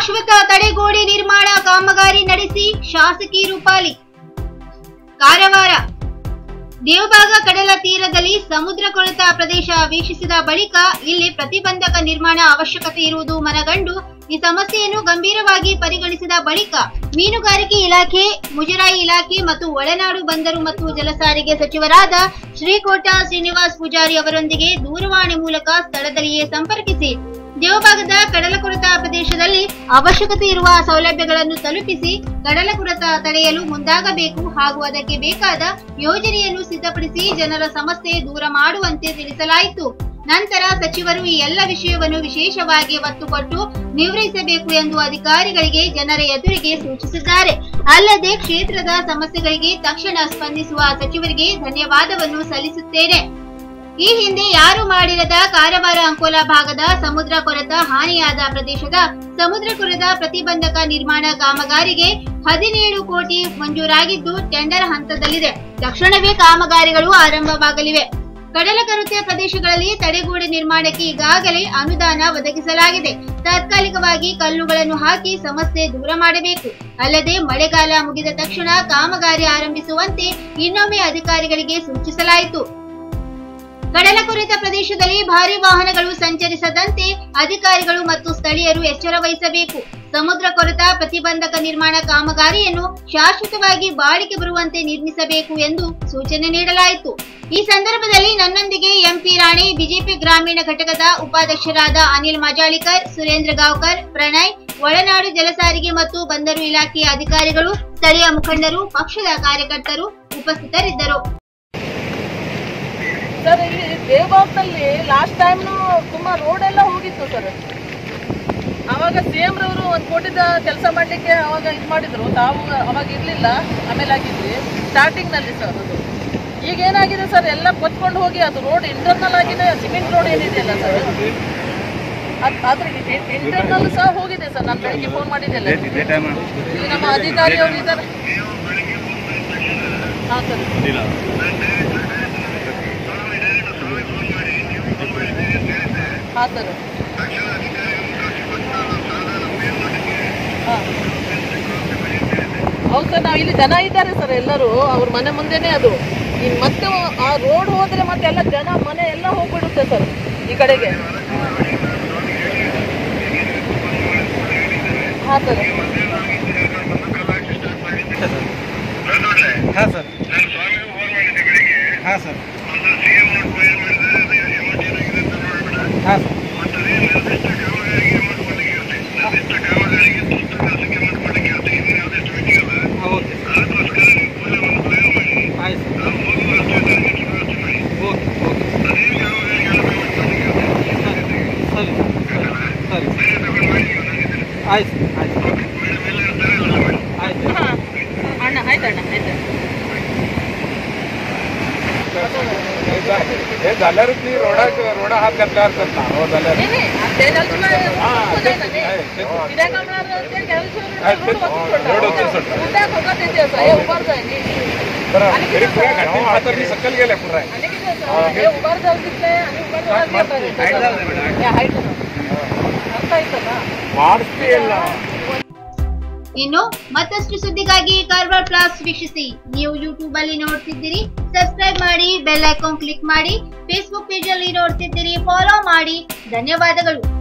ಶಾಶ್ವತ ತಡೆಗೋಡೆ ನಿರ್ಮಾಣ ಕಾಮಗಾರಿ ನಡೆಸಿ ಶಾಸಕಿ ರೂಪಾಲಿ ಕಾರವಾರ ದೇವಭಾಗ ಕಡಲ ತೀರದಲ್ಲಿ ಸಮುದ್ರ ಕೊಳೆತ ಪ್ರದೇಶ ವೀಕ್ಷಿಸಿದ ಬಳಿಕ ಇಲ್ಲಿ ಪ್ರತಿಬಂಧಕ ನಿರ್ಮಾಣ ಅವಶ್ಯಕತೆ ಇರುವುದು ಮನಗಂಡು ಈ ಸಮಸ್ಯೆಯನ್ನು ಗಂಭೀರವಾಗಿ ಪರಿಗಣಿಸಿದ ಬಳಿಕ ಮೀನುಗಾರಿಕೆ ಇಲಾಖೆ ಮುಜರಾಯಿ ಇಲಾಖೆ ಮತ್ತು ಒಳನಾಡು ಬಂದರು ಮತ್ತು ಜಲಸಾರಿಗೆ ಸಚಿವರಾದ ಶ್ರೀಕೋಟ ಶ್ರೀನಿವಾಸ್ ಪೂಜಾರಿ ಅವರೊಂದಿಗೆ ದೂರವಾಣಿ ಮೂಲಕ ಸ್ಥಳದಲ್ಲಿಯೇ ಸಂಪರ್ಕಿಸಿ ದೇವಭಾಗದ ಕಡಲಕೊರೆತ ಪ್ರದೇಶದಲ್ಲಿ ಅವಶ್ಯಕತೆ ಇರುವ ಸೌಲಭ್ಯಗಳನ್ನು ತಲುಪಿಸಿ ಕಡಲಕೊರೆತ ತಡೆಯಲು ಮುಂದಾಗಬೇಕು ಹಾಗೂ ಅದಕ್ಕೆ ಬೇಕಾದ ಯೋಜನೆಯನ್ನು ಸಿದ್ಧಪಡಿಸಿ ಜನರ ಸಮಸ್ಯೆ ದೂರ ಮಾಡುವಂತೆ ತಿಳಿಸಲಾಯಿತು ನಂತರ ಸಚಿವರು ಈ ಎಲ್ಲ ವಿಷಯವನ್ನು ವಿಶೇಷವಾಗಿ ಒತ್ತು ಕೊಟ್ಟು ನಿವೃಹಿಸಬೇಕು ಎಂದು ಅಧಿಕಾರಿಗಳಿಗೆ ಜನರ ಎದುರಿಗೆ ಸೂಚಿಸಿದ್ದಾರೆ ಅಲ್ಲದೆ ಕ್ಷೇತ್ರದ ಸಮಸ್ಯೆಗಳಿಗೆ ತಕ್ಷಣ ಸ್ಪಂದಿಸುವ ಸಚಿವರಿಗೆ ಧನ್ಯವಾದವನ್ನು ಸಲ್ಲಿಸುತ್ತೇನೆ ಈ ಹಿಂದೆ ಯಾರು ಮಾಡಿರದ ಕಾರವಾರ ಅಂಕೋಲಾ ಭಾಗದ ಸಮುದ್ರ ಕೊರೆತ ಹಾನಿಯಾದ ಪ್ರದೇಶದ ಸಮುದ್ರ ಕೊರೆತ ಪ್ರತಿಬಂಧಕ ನಿರ್ಮಾಣ ಕಾಮಗಾರಿಗೆ ಹದಿನೇಳು ಕೋಟಿ ಮಂಜೂರಾಗಿದ್ದು ಟೆಂಡರ್ ಹಂತದಲ್ಲಿದೆ ತಕ್ಷಣವೇ ಕಾಮಗಾರಿಗಳು ಆರಂಭವಾಗಲಿವೆ ಕಡಲಕರುತೆ ಪ್ರದೇಶಗಳಲ್ಲಿ ತಡೆಗೋಡೆ ನಿರ್ಮಾಣಕ್ಕೆ ಈಗಾಗಲೇ ಅನುದಾನ ಒದಗಿಸಲಾಗಿದೆ ತಾತ್ಕಾಲಿಕವಾಗಿ ಕಲ್ಲುಗಳನ್ನು ಹಾಕಿ ಸಮಸ್ಯೆ ದೂರ ಮಾಡಬೇಕು ಅಲ್ಲದೆ ಮಳೆಗಾಲ ಮುಗಿದ ತಕ್ಷಣ ಕಾಮಗಾರಿ ಆರಂಭಿಸುವಂತೆ ಇನ್ನೊಮ್ಮೆ ಅಧಿಕಾರಿಗಳಿಗೆ ಸೂಚಿಸಲಾಯಿತು ಕಡಲಕೊರೆತ ಪ್ರದೇಶದಲ್ಲಿ ಭಾರಿ ವಾಹನಗಳು ಸಂಚರಿಸದಂತೆ ಅಧಿಕಾರಿಗಳು ಮತ್ತು ಸ್ಥಳೀಯರು ಎಚ್ಚರ ವಹಿಸಬೇಕು ಸಮುದ್ರ ಕೊರೆತ ಪ್ರತಿಬಂಧಕ ನಿರ್ಮಾಣ ಕಾಮಗಾರಿಯನ್ನು ಶಾಶ್ವತವಾಗಿ ಬಾಳಿಕೆ ಬರುವಂತೆ ನಿರ್ಮಿಸಬೇಕು ಎಂದು ಸೂಚನೆ ನೀಡಲಾಯಿತು ಈ ಸಂದರ್ಭದಲ್ಲಿ ನನ್ನೊಂದಿಗೆ ಎಂಪಿ ರಾಣಿ ಬಿಜೆಪಿ ಗ್ರಾಮೀಣ ಘಟಕದ ಉಪಾಧ್ಯಕ್ಷರಾದ ಅನಿಲ್ ಮಜಾಳಿಕರ್ ಸುರೇಂದ್ರ ಗಾವ್ಕರ್ ಪ್ರಣಯ್ ಒಳನಾಡು ಜಲಸಾರಿಗೆ ಮತ್ತು ಬಂದರು ಇಲಾಖೆಯ ಅಧಿಕಾರಿಗಳು ಸ್ಥಳೀಯ ಮುಖಂಡರು ಪಕ್ಷದ ಕಾರ್ಯಕರ್ತರು ಉಪಸ್ಥಿತರಿದ್ದರು ಸರ್ ಇಲ್ಲಿ ದೇವಭಾಗದಲ್ಲಿ ಲಾಸ್ಟ್ ಟೈಮ್ನು ತುಂಬಾ ರೋಡ್ ಎಲ್ಲ ಹೋಗಿತ್ತು ಸರ್ ಅವಾಗ ಸಿಎಂ ರವರು ಒಂದು ಕೋಟಿದ ಕೆಲಸ ಮಾಡ್ಲಿಕ್ಕೆ ಅವಾಗ ಇದು ಮಾಡಿದ್ರು ತಾವು ಅವಾಗ ಇರ್ಲಿಲ್ಲ ಆಮೇಲೆ ಆಗಿದ್ವಿ ಸ್ಟಾರ್ಟಿಂಗ್ ನಲ್ಲಿ ಸರ್ ಅದು ಈಗ ಏನಾಗಿದೆ ಸರ್ ಎಲ್ಲ ಕೊಚ್ಕೊಂಡು ಹೋಗಿ ಅದು ರೋಡ್ ಇಂಟರ್ನಲ್ ಆಗಿದೆ ಸಿಮೆಂಟ್ ರೋಡ್ ಏನಿದೆಯಲ್ಲ ಸರ್ ಅದ್- ಅದ್ರ ಇಂಟರ್ನಲ್ ಸಹ ಹೋಗಿದೆ ಸರ್ ನಾನು ಬೆಳಿಗ್ಗೆ ಫೋನ್ ಮಾಡಿದ್ದೆಲ್ಲ ಇಲ್ಲಿ ನಮ್ಮ ಅಧಿಕಾರಿಯವರು ಇದ್ದಾರೆ ಹಾಂ ಸರ್ ಹಾಂ ಸರ್ ಹಾಂ ಹೌದು ಸರ್ ನಾವು ಇಲ್ಲಿ ಜನ ಇದ್ದಾರೆ ಸರ್ ಎಲ್ಲರೂ ಅವ್ರ ಮನೆ ಮುಂದೆನೆ ಅದು ಇನ್ನು ಮತ್ತೆ ಆ ರೋಡ್ ಹೋದ್ರೆ ಮತ್ತೆ ಎಲ್ಲ ಜನ ಮನೆ ಎಲ್ಲ ಹೋಗ್ಬಿಡುತ್ತೆ ಸರ್ ಈ ಕಡೆಗೆ ಹಾಂ ಸರ್ ಹಾಂ ಸರ್ ಹಾಂ ಸರ್ ಹಾಂ ಸರ್ ಓಕೆ ಆಯ್ತು ಓಕೆ ಓಕೆ ಸರಿ ಸರಿ ಆಯ್ತು ಆಯ್ತು ಆಯ್ತು ಹಾಂ ಅಣ್ಣ ಆಯ್ತು ಅಣ್ಣ ಆಯ್ತು हे झाल्यावरच मी रोडा रोडा हात घातल्यावर करता हो झाल्यावर नाही, नाही, ते झालं तुला हां, बोलायला तेच- नाही. आहे, तेच. कित्याक म्हणणार ते घ्यायला सोडून आहे, रोड तेच. वचून सोडणार. रोड वचून सोडणार. उद्या खोका देते असं हे उभार जाय नी. बरं आणि तरी किती पुऱ्या सर? घाटी आता मी सकल गेल्या पुरा आणि किती असं? हे उभार जाऊ तिथले आणि उभार जाऊ height झालं तिथले. madam. हे height ಅಲ್ಲ. ಅರ್ಥ ಆಯ್ತಲ್ಲ ಮಾಡಿಸ್ತಿ ಇಲ್ಲ ಇನ್ನು ಮತ್ತಷ್ಟು ಸುದ್ದಿಗಾಗಿ ಕಾರ್ವಾರ್ ಪ್ಲಾಸ್ ವೀಕ್ಷಿಸಿ ನೀವು ಯೂಟ್ಯೂಬ್ ಅಲ್ಲಿ ನೋಡ್ತಿದ್ದೀರಿ ಸಬ್ಸ್ಕ್ರೈಬ್ ಮಾಡಿ ಬೆಲ್ ಐಕಾನ್ ಕ್ಲಿಕ್ ಮಾಡಿ ಫೇಸ್ಬುಕ್ ಪೇಜ್ ಅಲ್ಲಿ ನೋಡ್ತಿದ್ದೀರಿ ಫಾಲೋ ಮಾಡಿ ಧನ್ಯವಾದಗಳು